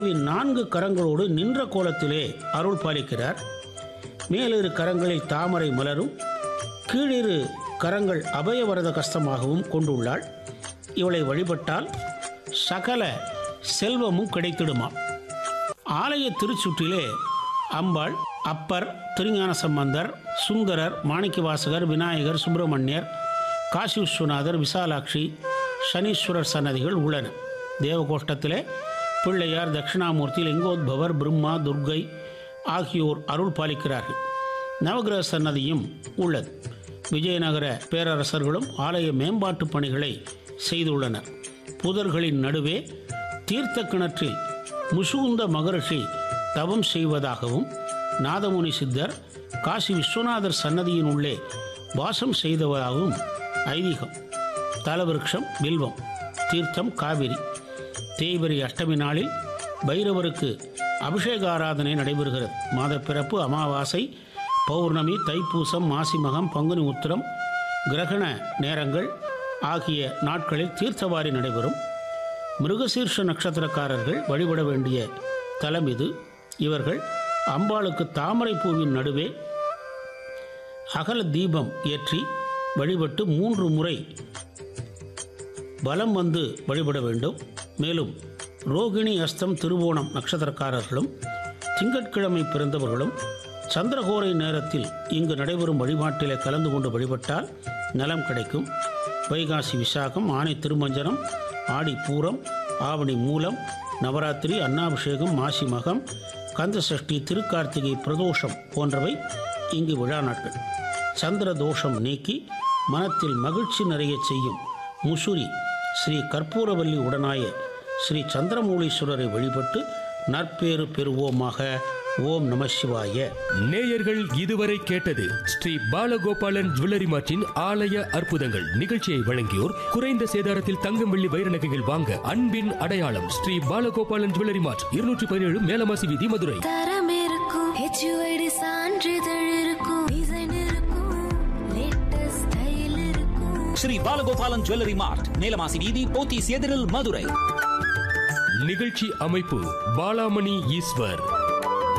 நான்கு கரங்களோடு நின்ற கோலத்திலே அருள் பாலிக்கிறார் மேலிரு கரங்களில் தாமரை மலரும் கீழிரு கரங்கள் அபயவரத கஸ்தமாகவும் கொண்டுள்ளாள் இவளை வழிபட்டால் சகல செல்வமும் கிடைத்திடுமாம் ஆலய திருச்சுற்றிலே அம்பாள் அப்பர் திருஞான சம்பந்தர் சுந்தரர் மாணிக்கவாசகர் விநாயகர் சுப்பிரமணியர் காசி விஸ்வநாதர் விசாலாட்சி சனீஸ்வரர் சன்னதிகள் உள்ளன தேவகோஷ்டத்திலே பிள்ளையார் தட்சிணாமூர்த்தி லிங்கோத்பவர் பிரம்மா துர்க்கை ஆகியோர் அருள் பாலிக்கிறார்கள் நவகிரக சன்னதியும் உள்ளது விஜயநகர பேரரசர்களும் ஆலய மேம்பாட்டு பணிகளை செய்துள்ளனர் புதர்களின் நடுவே தீர்த்த கிணற்றில் முசுகுந்த மகரிஷி தவம் செய்வதாகவும் நாதமுனி சித்தர் காசி விஸ்வநாதர் சன்னதியின் உள்ளே வாசம் செய்ததாகவும் ஐதீகம் தலவிருட்சம் வில்வம் தீர்த்தம் காவிரி தேய்பிரி அஷ்டமி நாளில் பைரவருக்கு அபிஷேக ஆராதனை நடைபெறுகிறது மாதப்பிறப்பு அமாவாசை பௌர்ணமி தைப்பூசம் மாசிமகம் பங்குனி உத்திரம் கிரகண நேரங்கள் ஆகிய நாட்களில் தீர்த்தவாரி நடைபெறும் மிருகசீர்ஷ நட்சத்திரக்காரர்கள் வழிபட வேண்டிய தலம் இது இவர்கள் அம்பாளுக்கு தாமரை பூவின் நடுவே அகல தீபம் ஏற்றி வழிபட்டு மூன்று முறை பலம் வந்து வழிபட வேண்டும் மேலும் ரோகிணி அஸ்தம் திருவோணம் நட்சத்திரக்காரர்களும் திங்கட்கிழமை பிறந்தவர்களும் சந்திரகோரை நேரத்தில் இங்கு நடைபெறும் வழிபாட்டிலே கலந்து கொண்டு வழிபட்டால் நலம் கிடைக்கும் வைகாசி விசாகம் ஆணை திருமஞ்சனம் ஆடி பூரம் ஆவணி மூலம் நவராத்திரி அன்னாபிஷேகம் மாசி மகம் கந்த சஷ்டி திருக்கார்த்திகை பிரதோஷம் போன்றவை இங்கு விழா நாட்கள் சந்திர தோஷம் நீக்கி மனத்தில் மகிழ்ச்சி நிறைய செய்யும் முசுரி ஸ்ரீ கற்பூரவல்லி உடனாய ஸ்ரீ சந்திரமூலீஸ்வரரை வழிபட்டு நற்பேறு பெறுவோமாக ஓம் நம சிவாய நேயர்கள் இதுவரை கேட்டது ஸ்ரீ பாலகோபாலன் ஜுவல்லரி மார்ட்டின் ஆலய அற்புதங்கள் நிகழ்ச்சியை வழங்கியோர் குறைந்த சேதாரத்தில் தங்கம் வெள்ளி வைர நகைகள் வாங்க அன்பின் அடையாளம் ஸ்ரீ பாலகோபாலன் ஜுவல்லரி மார்ட் இருநூற்றி பதினேழு மேலமாசி வீதி மதுரை தரம் இருக்கும் ஹெச்யூஐடி சான்றிதழ் இருக்கும் டிசைன் இருக்கும் லேட்டஸ்ட் ஸ்டைல் இருக்கும் ஸ்ரீ பாலகோபாலன் ஜுவல்லரி மார்ட் நீலமாசி வீதி போத்தீஸ் எதிரில் மதுரை நிகழ்ச்சி அமைப்பு பாலாமணி ஈஸ்வர்